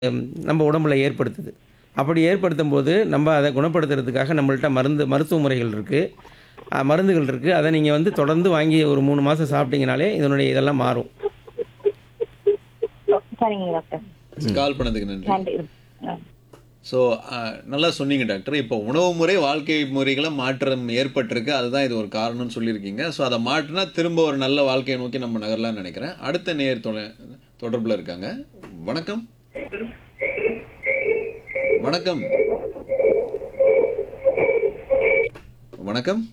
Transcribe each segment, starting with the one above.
ம், நம்ம உடம்புல ஏற்படுத்துது அப்படி ஏற்படுத்தும் போது நம்ம அதை குணப்படுத்துறதுக்காக நம்மள்ட்ட மருந்து மருத்துவ முறைகள் இருக்குது மருந்துகள் இருக்குது அதை நீங்கள் வந்து தொடர்ந்து வாங்கி ஒரு மூணு மாதம் சாப்பிட்டீங்கனாலே இதனுடைய இதெல்லாம் மாறும் சரிங்க டாக்டர் கால் பண்ணதுக்கு நன்றி நன்றி ஆ. ஸோ நல்லா சொன்னீங்க டாக்டர் இப்போ உணவு முறை வாழ்க்கை முறைகளை மாற்றம் ஏற்பட்டிருக்கு அதுதான் இது ஒரு காரணம்னு சொல்லியிருக்கீங்க ஸோ அதை மாற்றினா திரும்ப ஒரு நல்ல வாழ்க்கையை நோக்கி நம்ம நகரலாம்னு நினைக்கிறேன் அடுத்த நேர் தொலை தொடர்பில் இருக்காங்க வணக்கம் வணக்கம் வணக்கம்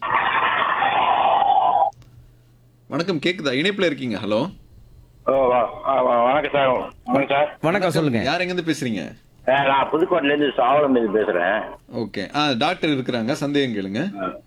வணக்கம் கேக்குதா இணைப்பில் இருக்கீங்க ஹலோ ஓ வ- ஆ, வ- வணக்கம் சார் வணக்கம் சார் வணக்கம் சொல்லுங்கள் யார் எங்கேருந்து பேசுறீங்க ஆ, நான் புதுக்கோட்டையிலேருந்து சாவலம் மீது பேசுறேன் ஓகே ஆ டாக்டர் இருக்கிறாங்க சந்தேகம் கேளுங்க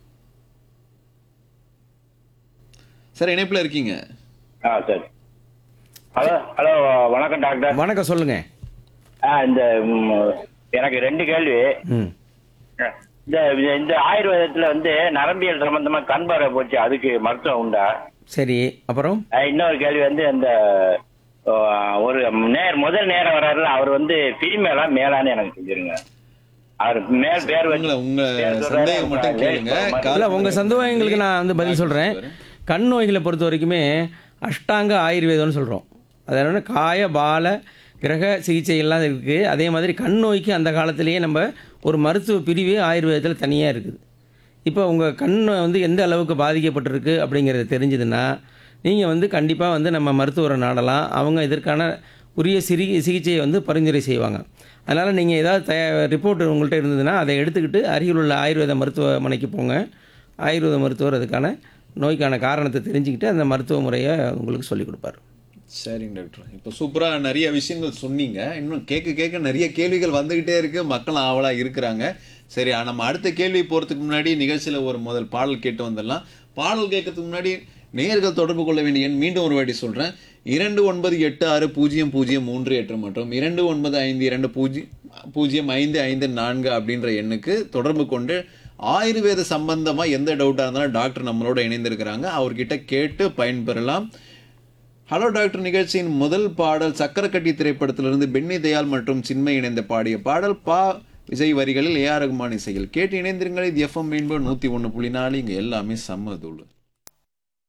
சார் இணைப்பில் இருக்கீங்க ஆ சரி ஹலோ ஹலோ வணக்கம் டாக்டர் வணக்கம் சொல்லுங்கள் ஆ இந்த ம், எனக்கு ரெண்டு கேள்வி ம் இந்த இந்த ஆயுர்வேதத்துல வந்து நரம்பியல் சம்பந்தமா கண் பார்வை போச்சு அதுக்கு மருத்துவம் உண்டா சரி அப்புறம் ஆ, இன்னொரு கேள்வி வந்து அந்த ஓ, ஒரு நேர் முதல் நேரம் வர்றாருல அவர் வந்து ஃபீமேலா மேலான்னு எனக்கு செஞ்சிருங்க அவர் மேல் பேர் வச்சு உங்களை உங்க பேர் சொல்றாரு, சந்தேகம் மட்டும் அவர் கேளுங்க லேடி கால் இல்லை உங்கள் சந்தேகங்களுக்கு நான் வந்து பதில் சொல்கிறேன் கண் நோய்களை பொறுத்த வரைக்குமே அஷ்டாங்க ஆயுர்வேதம்னு சொல்கிறோம் அதாவது காய பால கிரக சிகிச்சை எல்லாம் இருக்குது அதே மாதிரி கண் நோய்க்கு அந்த காலத்திலேயே நம்ம ஒரு மருத்துவ பிரிவே ஆயுர்வேதத்தில் தனியாக இருக்குது இப்போ உங்கள் கண் வந்து எந்த அளவுக்கு பாதிக்கப்பட்டிருக்கு அப்படிங்கிறது தெரிஞ்சதுன்னா நீங்கள் வந்து கண்டிப்பாக வந்து நம்ம மருத்துவரை நாடலாம் அவங்க இதற்கான உரிய சிறி சிகிச்சையை வந்து பரிந்துரை செய்வாங்க அதனால் நீங்கள் ஏதாவது த ரிப்போர்ட் உங்கள்கிட்ட இருந்ததுன்னா அதை எடுத்துக்கிட்டு அருகில் உள்ள ஆயுர்வேத மருத்துவமனைக்கு போங்க ஆயுர்வேத மருத்துவர் அதுக்கான நோய்க்கான காரணத்தை தெரிஞ்சுக்கிட்டு அந்த மருத்துவ முறையை உங்களுக்கு சொல்லிக் கொடுப்பார் சரிங்க டாக்டர் இப்போ சூப்பராக நிறைய விஷயங்கள் சொன்னீங்க இன்னும் கேட்க கேட்க நிறைய கேள்விகள் வந்துகிட்டே இருக்கு மக்கள் ஆவலாக இருக்கிறாங்க சரி ஆ, நம்ம அடுத்த கேள்வி போகிறதுக்கு முன்னாடி நிகழ்ச்சியில் ஒரு முதல் பாடல் கேட்டு வந்துடலாம் பாடல் கேட்கறதுக்கு முன்னாடி நேர்கள் தொடர்பு கொள்ள வேண்டிய எண் மீண்டும் ஒரு வாட்டி சொல்கிறேன் இரண்டு ஒன்பது எட்டு ஆறு பூஜ்ஜியம் பூஜ்ஜியம் மூன்று எட்டு மற்றும் இரண்டு ஒன்பது ஐந்து இரண்டு பூஜ்ஜியம் பூஜ்ஜியம் ஐந்து ஐந்து நான்கு அப்படின்ற எண்ணுக்கு தொடர்பு கொண்டு ஆயுர்வேத சம்பந்தமாக எந்த டவுட்டாக இருந்தாலும் டாக்டர் நம்மளோட இணைந்திருக்கிறாங்க அவர்கிட்ட கேட்டு பயன்பெறலாம் ஹலோ டாக்டர் நிகழ்ச்சியின் முதல் பாடல் சக்கரக்கட்டி திரைப்படத்திலிருந்து பென்னி தயாள் மற்றும் சின்மை இணைந்து பாடிய பாடல் பா விஜய் வரிகளில் ஏஆர் ரகுமான் இசையில் கேட்டு இணைந்திருங்கள் இது எஃப்எம் மீன்போ நூற்றி ஒன்று புள்ளி நாலு இங்கே எல்லாமே செம்ம தூள்